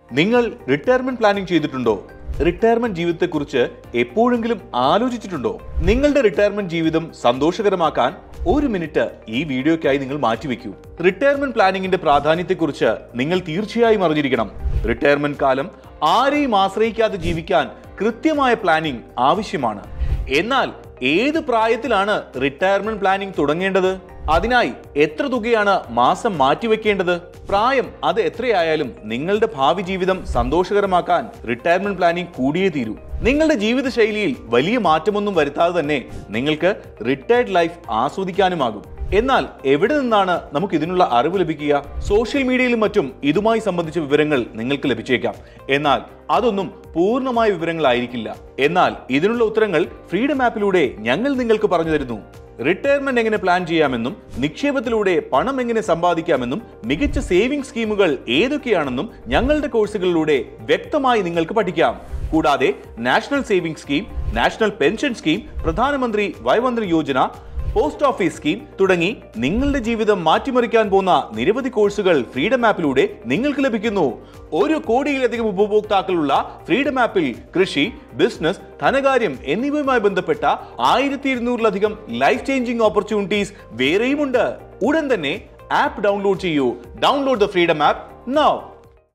നിങ്ങൾ retirement planning ചെയ്തിട്ടുണ്ടോ retirement ജീവിതത്തെക്കുറിച്ച് എപ്പോഴെങ്കിലും ആലോചിച്ചിട്ടുണ്ടോ നിങ്ങളുടെ റിട്ടയർമെന്റ് ജീവിതം സന്തോഷകരമാക്കാൻ ഒരു മിനിറ്റ് ഈ വീഡിയോയ്ക്കായി നിങ്ങൾ മാറ്റിവെക്കൂ റിട്ടയർമെന്റ് പ്ലാനിങ്ങിന്റെ പ്രാധാന്യത്തെക്കുറിച്ച് നിങ്ങൾ തീർച്ചയായും അറിഞ്ഞിരിക്കണം റിട്ടയർമെന്റ് കാലം ആരെയും ആശ്രയിക്കാതെ ജീവിക്കാൻ കൃത്യമായ പ്ലാനിംഗ് ആവശ്യമാണ് എന്നാൽ ഏത് പ്രായത്തിലാണ് റിട്ടയർമെന്റ് പ്ലാനിംഗ് തുടങ്ങേണ്ടത് അതിനായി എത്ര തുകയാണ് മാസം മാറ്റിവെക്കേണ്ടത് പ്രായം അത് എത്രയായാലും നിങ്ങളുടെ ഭാവി ജീവിതം സന്തോഷകരമാക്കാൻ റിട്ടയർമെന്റ് പ്ലാനിംഗ് കൂടിയേ തീരൂ നിങ്ങളുടെ ജീവിതശൈലിയിൽ വലിയ മാറ്റമൊന്നും വരുത്താതെ തന്നെ നിങ്ങൾക്ക് റിട്ടയർഡ് ലൈഫ് ആസ്വദിക്കാനുമാകും എന്നാൽ എവിടെ നിന്നാണ് നമുക്ക് ഇതിനുള്ള അറിവ് ലഭിക്കുക സോഷ്യൽ മീഡിയയിലും മറ്റും ഇതുമായി സംബന്ധിച്ച വിവരങ്ങൾ നിങ്ങൾക്ക് ലഭിച്ചേക്കാം എന്നാൽ അതൊന്നും പൂർണ്ണമായ വിവരങ്ങളായിരിക്കില്ല എന്നാൽ ഇതിനുള്ള ഉത്തരങ്ങൾ ഫ്രീഡം ആപ്പിലൂടെ ഞങ്ങൾ നിങ്ങൾക്ക് പറഞ്ഞു തരുന്നു റിട്ടയർമെന്റ് എങ്ങനെ പ്ലാൻ ചെയ്യാമെന്നും നിക്ഷേപത്തിലൂടെ പണം എങ്ങനെ സമ്പാദിക്കാമെന്നും മികച്ച സേവിംഗ് സ്കീമുകൾ ഏതൊക്കെയാണെന്നും ഞങ്ങളുടെ കോഴ്സുകളിലൂടെ വ്യക്തമായി നിങ്ങൾക്ക് പഠിക്കാം കൂടാതെ national saving scheme national pension scheme പ്രധാനമന്ത്രി വയവന്ത്ര യോജന പോസ്റ്റ് ഓഫീസ് സ്കീം തുടങ്ങി നിങ്ങളുടെ ജീവിതം മാറ്റിമറിക്കാൻ പോകുന്ന നിരവധി കോഴ്സുകൾ ഫ്രീഡം ആപ്പിലൂടെ നിങ്ങൾക്ക് ലഭിക്കുന്നു ഒരു കോടിയിലധികം ഉപഭോക്താക്കളുള്ള ഫ്രീഡം ആപ്പിൽ കൃഷി ബിസിനസ് ധനകാര്യം എന്നിവയുമായി ബന്ധപ്പെട്ട ആയിരത്തി ഇരുന്നൂറിലധികം ലൈഫ് ചേഞ്ചിങ് ഓപ്പർച്യൂണിറ്റീസ് വേറെയുമുണ്ട് ഉടൻ തന്നെ ആപ്പ് ഡൗൺലോഡ് ചെയ്യൂ download the freedom app now